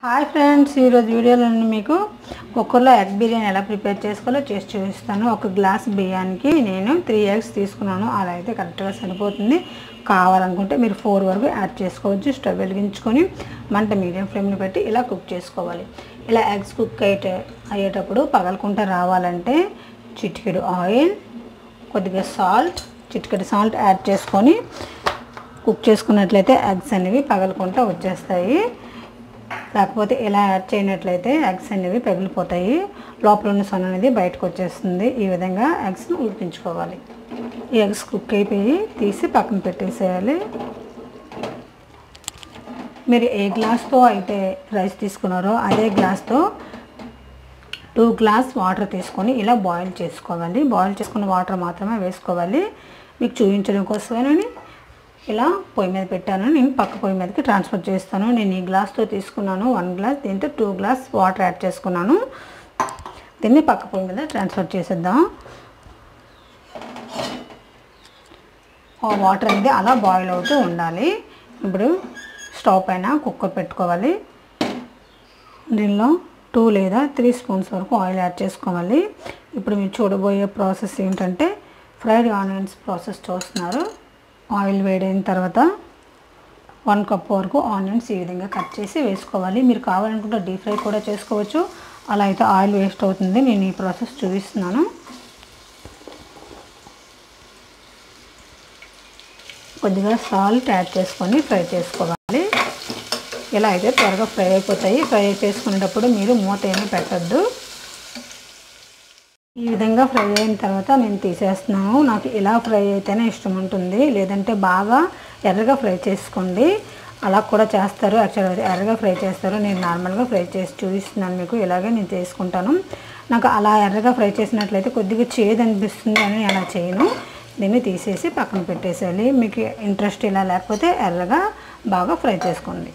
hi friends ఈరోజు వీడియోలో నేను మీకు కుక్కర్లో ఎగ్ బిర్యానీ ఎలా ప్రిపేర్ చేసుకోవాలో చేసి చూపిస్తాను ఒక గ్లాస్ బియ్యానికి నేను త్రీ ఎగ్స్ తీసుకున్నాను అలా అయితే కరెక్ట్గా సరిపోతుంది కావాలనుకుంటే మీరు ఫోర్ వరకు యాడ్ చేసుకోవచ్చు స్టవ్ వెలిగించుకొని మంట మీడియం ఫ్లేమ్ని పెట్టి ఇలా కుక్ చేసుకోవాలి ఇలా ఎగ్స్ కుక్ అయితే అయ్యేటప్పుడు పగలకుండా రావాలంటే చిటికెడు ఆయిల్ కొద్దిగా సాల్ట్ చిటికెడు సాల్ట్ యాడ్ చేసుకొని కుక్ చేసుకున్నట్లయితే ఎగ్స్ అనేవి పగలకుండా వచ్చేస్తాయి లేకపోతే ఇలా యాడ్ చేయనట్లయితే ఎగ్స్ అనేవి పగిలిపోతాయి లోపల ఉన్న సొన అనేది బయటకు వచ్చేస్తుంది ఈ విధంగా ఎగ్స్ను ఉడికించుకోవాలి ఈ ఎగ్స్ కుక్ అయిపోయి తీసి పక్కన పెట్టేసేయాలి మీరు ఏ గ్లాస్తో అయితే రైస్ తీసుకున్నారో అదే గ్లాస్తో టూ గ్లాస్ వాటర్ తీసుకొని ఇలా బాయిల్ చేసుకోవాలి బాయిల్ చేసుకున్న వాటర్ మాత్రమే వేసుకోవాలి మీకు చూపించడం కోసమేనని ఇలా పొయ్యి మీద పెట్టాను నేను పక్క పొయ్యి మీదకి ట్రాన్స్ఫర్ చేస్తాను నేను ఈ గ్లాస్తో తీసుకున్నాను వన్ గ్లాస్ దీంతో టూ గ్లాస్ వాటర్ యాడ్ చేసుకున్నాను దీన్ని పక్క పొయ్యి మీద ట్రాన్స్ఫర్ చేసేద్దాం ఆ వాటర్ అనేది అలా బాయిల్ అవుతూ ఉండాలి ఇప్పుడు స్టవ్ పైన కుక్కర్ పెట్టుకోవాలి దీనిలో టూ లేదా త్రీ స్పూన్స్ వరకు ఆయిల్ యాడ్ చేసుకోవాలి ఇప్పుడు మీరు చూడబోయే ప్రాసెస్ ఏంటంటే ఫ్రైడ్ ఆనియన్స్ ప్రాసెస్ చూస్తున్నారు ఆయిల్ వేడైన తర్వాత వన్ కప్ వరకు ఆనియన్స్ ఈ విధంగా కట్ చేసి వేసుకోవాలి మీరు కావాలనుకుంటే డీప్ ఫ్రై కూడా చేసుకోవచ్చు అలా అయితే ఆయిల్ వేస్ట్ అవుతుంది నేను ఈ ప్రాసెస్ చూపిస్తున్నాను కొద్దిగా సాల్ట్ యాడ్ చేసుకొని ఫ్రై చేసుకోవాలి ఇలా అయితే త్వరగా ఫ్రై అయిపోతాయి ఫ్రై చేసుకునేటప్పుడు మీరు మూత ఏమీ పెట్టద్దు ఈ విధంగా ఫ్రై అయిన తర్వాత నేను తీసేస్తున్నాను నాకు ఇలా ఫ్రై అయితేనే ఇష్టం ఉంటుంది లేదంటే బాగా ఎర్రగా ఫ్రై చేసుకోండి అలా కూడా చేస్తారు యాక్చువల్గా ఎర్రగా ఫ్రై చేస్తారు నేను నార్మల్గా ఫ్రై చేసి చూపిస్తున్నాను మీకు ఇలాగే నేను చేసుకుంటాను నాకు అలా ఎర్రగా ఫ్రై చేసినట్లయితే కొద్దిగా చేదు అనిపిస్తుంది అని అలా చేయను దీన్ని తీసేసి పక్కన పెట్టేసేయాలి మీకు ఇంట్రెస్ట్ ఇలా లేకపోతే ఎర్రగా బాగా ఫ్రై చేసుకోండి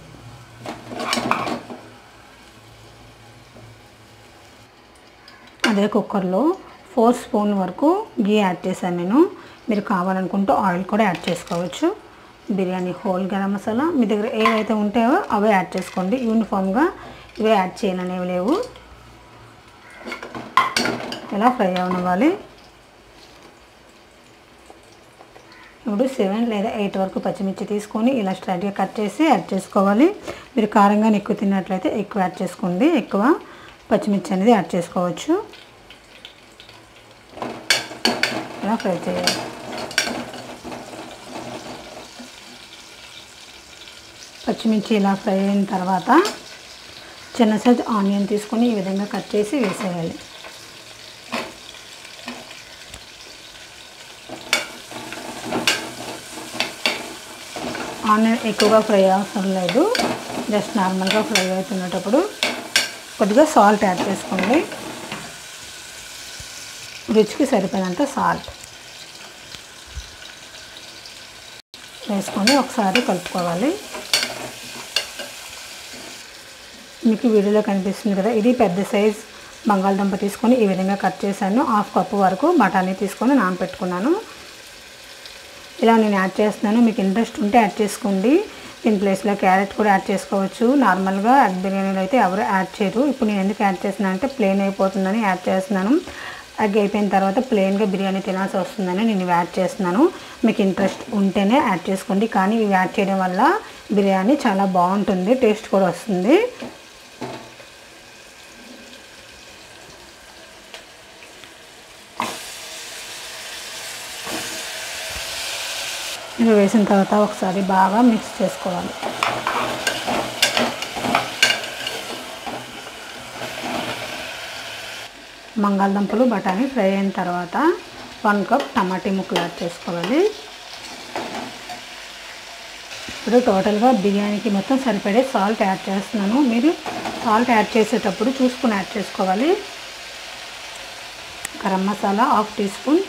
అదే కుక్కర్లో ఫోర్ స్పూన్ వరకు గీ యాడ్ చేశాను నేను మీరు కావాలనుకుంటే ఆయిల్ కూడా యాడ్ చేసుకోవచ్చు బిర్యానీ హోల్ గరం మసాలా మీ దగ్గర ఏవైతే ఉంటాయో అవే యాడ్ చేసుకోండి యూనిఫామ్గా ఇవే యాడ్ చేయాలనేవి లేవు ఇలా ఫ్రై అవనివ్వాలి ఇప్పుడు సెవెన్ లేదా ఎయిట్ వరకు పచ్చిమిర్చి తీసుకొని ఇలా స్ట్రైట్గా కట్ చేసి యాడ్ చేసుకోవాలి మీరు కారంగా ఎక్కువ తిన్నట్లయితే ఎక్కువ యాడ్ చేసుకోండి ఎక్కువ పచ్చిమిర్చి అనేది యాడ్ చేసుకోవచ్చు ఇలా ఫ్రై చేయాలి పచ్చిమిర్చి ఇలా ఫ్రై అయిన తర్వాత చిన్న సైజ్ ఆనియన్ తీసుకొని ఈ విధంగా కట్ చేసి వేసేయాలి ఆనియన్ ఎక్కువగా ఫ్రై అవసరం లేదు జస్ట్ నార్మల్గా ఫ్రై అవుతున్నప్పుడు కొద్దిగా సాల్ట్ యాడ్ చేసుకోండి రుచికి సరిపోయినంత సాల్ట్ వేసుకొని ఒకసారి కలుపుకోవాలి మీకు వీడియోలో కనిపిస్తుంది కదా ఇది పెద్ద సైజ్ బంగాళదుంప తీసుకొని ఈ విధంగా కట్ చేశాను హాఫ్ కప్పు వరకు బఠానీ తీసుకొని నానపెట్టుకున్నాను ఇలా నేను యాడ్ చేస్తున్నాను మీకు ఇంట్రెస్ట్ ఉంటే యాడ్ చేసుకోండి దీని ప్లేస్లో క్యారెట్ కూడా యాడ్ చేసుకోవచ్చు నార్మల్గా ఎగ్ బిర్యానీలో అయితే ఎవరు యాడ్ చేయరు ఇప్పుడు నేను ఎందుకు యాడ్ చేస్తున్నాను అంటే ప్లెయిన్ అయిపోతుందని యాడ్ చేస్తున్నాను ఎగ్ అయిపోయిన తర్వాత ప్లెయిన్గా బిర్యానీ తినాల్సి వస్తుందని నేను ఇవి యాడ్ చేస్తున్నాను మీకు ఇంట్రెస్ట్ ఉంటేనే యాడ్ చేసుకోండి కానీ ఇవి యాడ్ చేయడం వల్ల బిర్యానీ చాలా బాగుంటుంది టేస్ట్ కూడా వస్తుంది ఇవి వేసిన తర్వాత ఒకసారి బాగా మిక్స్ చేసుకోవాలి బంగాళదుంపలు బఠానీ ఫ్రై అయిన తర్వాత వన్ కప్ టమాటీ ముక్కలు యాడ్ చేసుకోవాలి ఇప్పుడు టోటల్గా బిర్యానీకి మొత్తం సరిపడే సాల్ట్ యాడ్ చేస్తున్నాను మీరు సాల్ట్ యాడ్ చేసేటప్పుడు చూసుకుని యాడ్ చేసుకోవాలి garam masala half teaspoon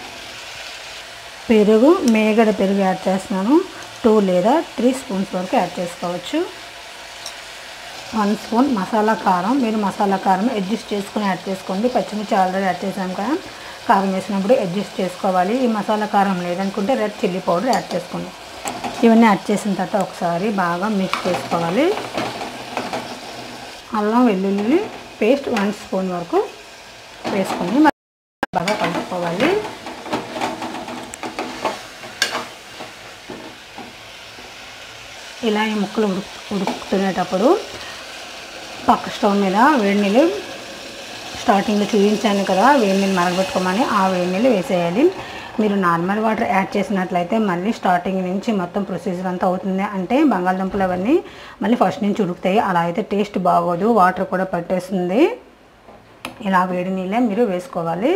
పెరుగు మేగడ పెరుగు యాడ్ చేస్తున్నాను టూ లేదా త్రీ స్పూన్స్ వరకు యాడ్ చేసుకోవచ్చు వన్ స్పూన్ మసాలా కారం మీరు మసాలా కారం అడ్జస్ట్ చేసుకుని యాడ్ చేసుకోండి పచ్చిమిర్చి ఆల్రెడీ యాడ్ చేసాం కదా కారం వేసినప్పుడు అడ్జస్ట్ చేసుకోవాలి ఈ మసాలా కారం లేదనుకుంటే రెడ్ చిల్లీ పౌడర్ యాడ్ చేసుకోండి ఇవన్నీ యాడ్ చేసిన తర్వాత ఒకసారి బాగా మిక్స్ చేసుకోవాలి అల్లం వెల్లుల్లి పేస్ట్ వన్ స్పూన్ వరకు వేసుకొని మరి బాగా కలుపుకోవాలి ఇలా ఈ ముక్కలు ఉడుకు ఉడుకుతునేటప్పుడు పక్క స్టవ్ మీద వేడి నీళ్ళు స్టార్టింగ్లో చూపించాను కదా వేడి నీళ్ళు మరగబెట్టుకోమని ఆ వేడి నీళ్ళు వేసేయాలి మీరు నార్మల్ వాటర్ యాడ్ చేసినట్లయితే మళ్ళీ స్టార్టింగ్ నుంచి మొత్తం ప్రొసీజర్ అంతా అవుతుంది అంటే బంగాళదుంపలు అవన్నీ మళ్ళీ ఫస్ట్ నుంచి ఉడుకుతాయి అలా అయితే టేస్ట్ బాగోదు వాటర్ కూడా పట్టేస్తుంది ఇలా వేడి నీళ్ళే మీరు వేసుకోవాలి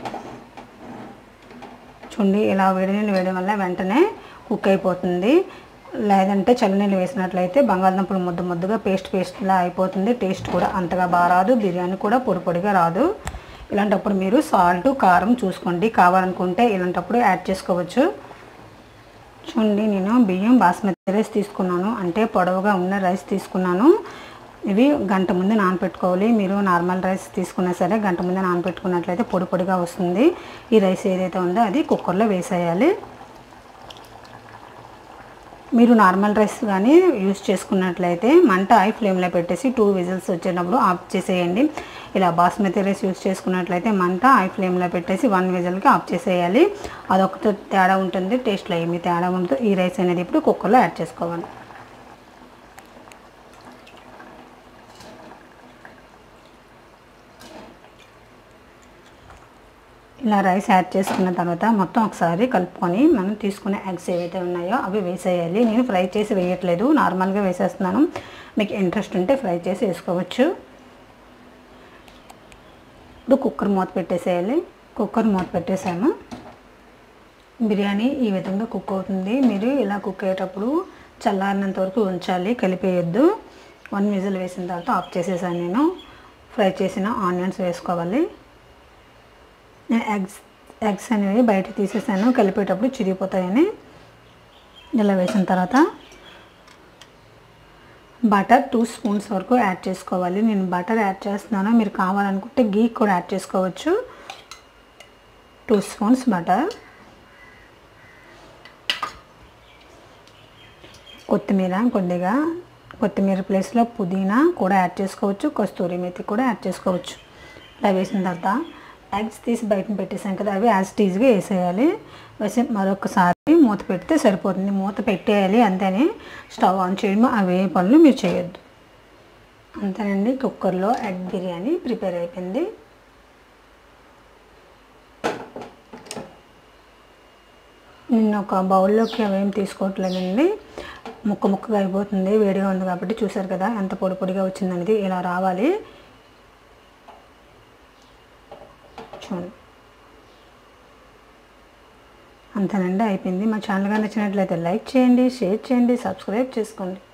చూడండి ఇలా వేడి నీళ్ళు వేయడం వల్ల వెంటనే కుక్ అయిపోతుంది లేదంటే చల్లనీళ్ళు వేసినట్లయితే బంగాళదుంపలు ముద్ద ముద్దగా పేస్ట్ పేస్ట్లా అయిపోతుంది టేస్ట్ కూడా అంతగా బాగా రాదు బిర్యానీ కూడా పొడి పొడిగా రాదు ఇలాంటప్పుడు మీరు సాల్ట్ కారం చూసుకోండి కావాలనుకుంటే ఇలాంటప్పుడు యాడ్ చేసుకోవచ్చు చూడండి నేను బియ్యం బాస్మతి రైస్ తీసుకున్నాను అంటే పొడవుగా ఉన్న రైస్ తీసుకున్నాను ఇవి గంట ముందు నానపెట్టుకోవాలి మీరు నార్మల్ రైస్ తీసుకున్నా సరే గంట ముందు నానపెట్టుకున్నట్లయితే పొడి పొడిగా వస్తుంది ఈ రైస్ ఏదైతే ఉందో అది కుక్కర్లో వేసేయాలి మీరు నార్మల్ రైస్ కానీ యూస్ చేసుకున్నట్లయితే మంట హై ఫ్లేమ్లో పెట్టేసి టూ విజిల్స్ వచ్చేటప్పుడు ఆఫ్ చేసేయండి ఇలా బాస్మతి రైస్ యూస్ చేసుకున్నట్లయితే మంట హై ఫ్లేమ్లో పెట్టేసి వన్ విజిల్కి ఆఫ్ చేసేయాలి అదొక తేడా ఉంటుంది టేస్ట్లో ఏమి తేడా ఉండదు ఈ రైస్ అనేది ఇప్పుడు కుక్కర్లో యాడ్ చేసుకోవాలి ఇలా రైస్ యాడ్ చేసుకున్న తర్వాత మొత్తం ఒకసారి కలుపుకొని మనం తీసుకునే ఎగ్స్ ఏవైతే ఉన్నాయో అవి వేసేయాలి నేను ఫ్రై చేసి వేయట్లేదు నార్మల్గా వేసేస్తున్నాను మీకు ఇంట్రెస్ట్ ఉంటే ఫ్రై చేసి వేసుకోవచ్చు ఇప్పుడు కుక్కర్ మూత పెట్టేసేయాలి కుక్కర్ మూత పెట్టేసాము బిర్యానీ ఈ విధంగా కుక్ అవుతుంది మీరు ఇలా కుక్ అయ్యేటప్పుడు చల్లారినంత వరకు ఉంచాలి కలిపేయొద్దు వన్ విజిల్ వేసిన తర్వాత ఆఫ్ చేసేసాను నేను ఫ్రై చేసిన ఆనియన్స్ వేసుకోవాలి నేను ఎగ్స్ ఎగ్స్ అనేవి బయట తీసేసాను కలిపేటప్పుడు చిరిగిపోతాయని ఇలా వేసిన తర్వాత బటర్ టూ స్పూన్స్ వరకు యాడ్ చేసుకోవాలి నేను బటర్ యాడ్ చేస్తున్నాను మీరు కావాలనుకుంటే గీ కూడా యాడ్ చేసుకోవచ్చు టూ స్పూన్స్ బటర్ కొత్తిమీర కొద్దిగా కొత్తిమీర ప్లేస్లో పుదీనా కూడా యాడ్ చేసుకోవచ్చు కస్తూరి మెతి కూడా యాడ్ చేసుకోవచ్చు ఇలా వేసిన తర్వాత ఎగ్స్ తీసి బయటన పెట్టేసాం కదా అవి యాజ్ టీజ్గా వేసేయాలి వేసి మరొకసారి మూత పెడితే సరిపోతుంది మూత పెట్టేయాలి అంతేని స్టవ్ ఆన్ చేయడం అవి పనులు మీరు చేయొద్దు అంతేనండి కుక్కర్లో ఎగ్ బిర్యానీ ప్రిపేర్ అయిపోయింది నిన్న ఒక బౌల్లోకి అవేం తీసుకోవట్లేదండి ముక్క ముక్కగా అయిపోతుంది వేడిగా ఉంది కాబట్టి చూసారు కదా ఎంత పొడి పొడిగా వచ్చిందనేది ఇలా రావాలి చూడండి అంతేనండి అయిపోయింది మా ఛానల్ కానీ నచ్చినట్లయితే లైక్ చేయండి షేర్ చేయండి సబ్స్క్రైబ్ చేసుకోండి